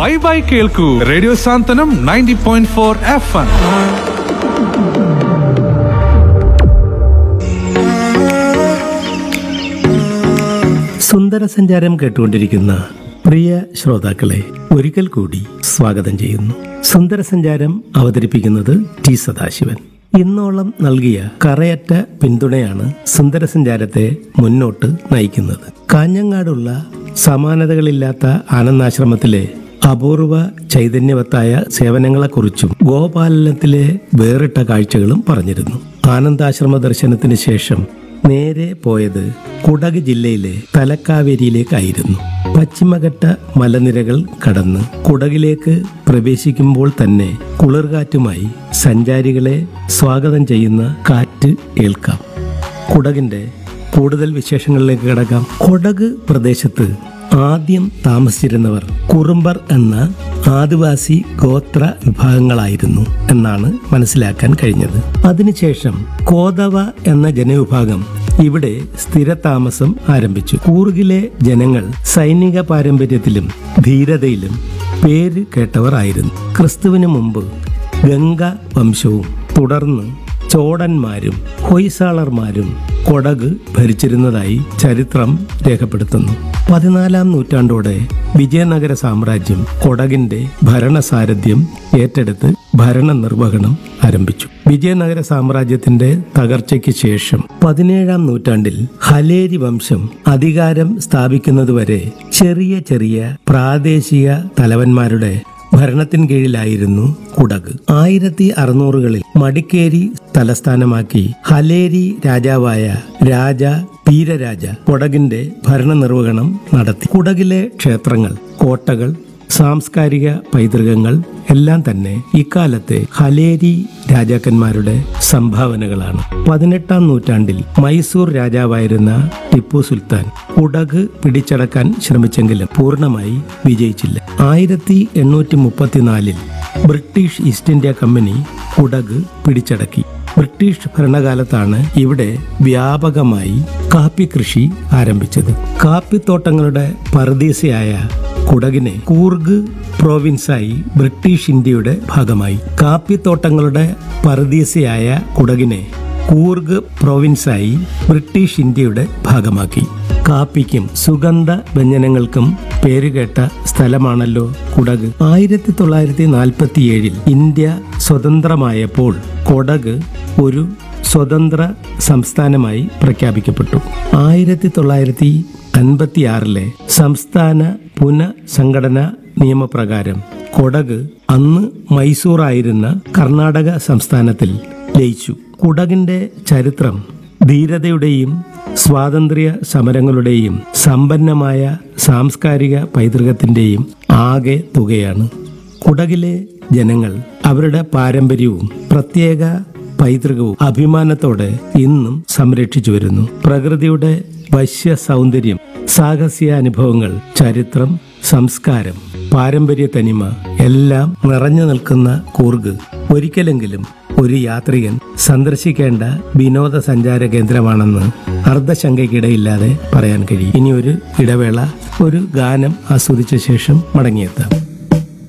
by bye കേൾക്കൂ radio Santhwanam ninety point four F M സുന്ദര സഞ്ചാരം കേട്ടുകൊണ്ടിരിക്കുന്ന പ്രിയ ശ്രോതാക്കളെ ഒരിക്കൽ കൂടി സ്വാഗതം ചെയ്യുന്നു സുന്ദര സഞ്ചാരം അവതരിപ്പിക്കുന്നത് ടി സദാശിവൻ ഇന്നോളം നൽകിയ കറയറ്റ പിന്തുണയാണ് സുന്ദര സഞ്ചാരത്തെ മുന്നോട്ട് നയിക്കുന്നത് കാഞ്ഞങ്ങാടുള്ള സമാനതകളില്ലാത്ത ആനന്ദാശ്രമത്തിലെ അപൂർവ ചൈതന്യവത്തായ സേവനങ്ങളെക്കുറിച്ചും ഗോപാലനത്തിലെ വേറിട്ട കാഴ്ചകളും പറഞ്ഞിരുന്നു ആനന്ദാശ്രമ ദർശനത്തിന് ശേഷം നേരെ പോയത് കുടക് ജില്ലയിലെ തലക്കാവേരിയിലേക്കായിരുന്നു പശ്ചിമഘട്ട മലനിരകൾ കടന്ന് കുടകിലേക്ക് പ്രവേശിക്കുമ്പോൾ തന്നെ കുളിർകാറ്റുമായി സഞ്ചാരികളെ സ്വാഗതം ചെയ്യുന്ന കാറ്റ് ഏൽക്കാം കുടകിന്റെ കൂടുതൽ വിശേഷങ്ങളിലേക്ക് കിടക്കാം കൊടക് പ്രദേശത്ത് ആദ്യം താമസിച്ചിരുന്നവർ കുറുമ്പർ എന്ന ആദിവാസി ഗോത്ര വിഭാഗങ്ങളായിരുന്നു എന്നാണ് മനസ്സിലാക്കാൻ കഴിഞ്ഞത് അതിനുശേഷം കോതവ എന്ന ജനവിഭാഗം ഇവിടെ സ്ഥിരതാമസം ആരംഭിച്ചു കൂർഗിലെ ജനങ്ങൾ സൈനിക പാരമ്പര്യത്തിലും ധീരതയിലും പേര് കേട്ടവർ ആയിരുന്നു ക്രിസ്തുവിന് മുമ്പ് ഗംഗ വംശവും തുടർന്ന് ചോടന്മാരും ഹൊയ്സാളർമാരും കൊടക് ഭരിച്ചിരുന്നതായി ചരിത്രം രേഖപ്പെടുത്തുന്നു പതിനാലാം നൂറ്റാണ്ടോടെ വിജയനഗര സാമ്രാജ്യം കൊടകിന്റെ ഭരണസാരഥ്യം ഏറ്റെടുത്ത് ഭരണ നിർവഹണം ആരംഭിച്ചു വിജയനഗര സാമ്രാജ്യത്തിന്റെ തകർച്ചയ്ക്ക് ശേഷം പതിനേഴാം നൂറ്റാണ്ടിൽ ഹലേരി വംശം അധികാരം സ്ഥാപിക്കുന്നതുവരെ ചെറിയ ചെറിയ പ്രാദേശിക തലവന്മാരുടെ ഭരണത്തിൻ കീഴിലായിരുന്നു കുടക് ആയിരത്തി അറുന്നൂറുകളിൽ മടിക്കേരി തലസ്ഥാനമാക്കി ഹലേരി രാജാവായ രാജ വീരരാജ കുടകിന്റെ ഭരണനിർവഹണം നടത്തി കുടകിലെ ക്ഷേത്രങ്ങൾ കോട്ടകൾ സാംസ്കാരിക പൈതൃകങ്ങൾ എല്ലാം തന്നെ ഇക്കാലത്തെ ഹലേരി രാജാക്കന്മാരുടെ സംഭാവനകളാണ് പതിനെട്ടാം നൂറ്റാണ്ടിൽ മൈസൂർ രാജാവായിരുന്ന ടിപ്പു സുൽത്താൻ കുടക് പിടിച്ചടക്കാൻ ശ്രമിച്ചെങ്കിലും പൂർണ്ണമായി വിജയിച്ചില്ല ആയിരത്തി എണ്ണൂറ്റി മുപ്പത്തിനാലിൽ British East India company Kodagu പിടിച്ചടക്കി ബ്രിട്ടീഷ് ഭരണകാലത്താണ് ഇവിടെ വ്യാപകമായി കാപ്പി കൃഷി ആരംഭിച്ചത് കാപ്പിത്തോട്ടങ്ങളുടെ പറുദീസയായ കുടകിനെ കൂർഗ് പ്രോവിൻസായി ബ്രിട്ടീഷ് ഇന്ത്യയുടെ ഭാഗമായി കാപ്പിത്തോട്ടങ്ങളുടെ പറുദീസയായ കുടകിനെ കൂർഗ് പ്രോവിൻസായി ബ്രിട്ടീഷ് ഇന്ത്യയുടെ ഭാഗമാക്കി കാപ്പിക്കും സുഗന്ധ വ്യഞ്ജനങ്ങൾക്കും പേരുകേട്ട സ്ഥലമാണല്ലോ കുടക് ആയിരത്തി തൊള്ളായിരത്തി നാൽപ്പത്തി ഏഴിൽ ഇന്ത്യ സ്വതന്ത്രമായപ്പോൾ കൊടക് ഒരു സ്വതന്ത്ര സംസ്ഥാനമായി പ്രഖ്യാപിക്കപ്പെട്ടു ആയിരത്തി തൊള്ളായിരത്തി അൻപത്തിയാറിലെ സംസ്ഥാന പുനഃസംഘടന നിയമപ്രകാരം കൊടക് അന്ന് മൈസൂർ ആയിരുന്ന കർണാടക സംസ്ഥാനത്തിൽ ലയിച്ചു കുടകിന്റെ ചരിത്രം ധീരതയുടെയും സ്വാതന്ത്ര്യ സമരങ്ങളുടെയും സമ്പന്നമായ സാംസ്കാരിക പൈതൃകത്തിന്റെയും ആകെ തുകയാണ് കുടകിലെ ജനങ്ങൾ അവരുടെ പാരമ്പര്യവും പ്രത്യേക പൈതൃകവും അഭിമാനത്തോടെ ഇന്നും സംരക്ഷിച്ചു വരുന്നു പ്രകൃതിയുടെ വശ്യ സൗന്ദര്യം സാഹസ്യ അനുഭവങ്ങൾ ചരിത്രം സംസ്കാരം പാരമ്പര്യ തനിമ എല്ലാം നിറഞ്ഞു നിൽക്കുന്ന കൂർഗ് ഒരിക്കലെങ്കിലും ഒരു യാത്രികൻ സന്ദർശിക്കേണ്ട വിനോദസഞ്ചാര കേന്ദ്രമാണെന്ന് അർദ്ധശങ്കയ്ക്കിടയില്ലാതെ പറയാൻ കഴിയും ഇനി ഒരു ഇടവേള ഒരു ഗാനം ആസ്വദിച്ച ശേഷം മടങ്ങിയെത്താം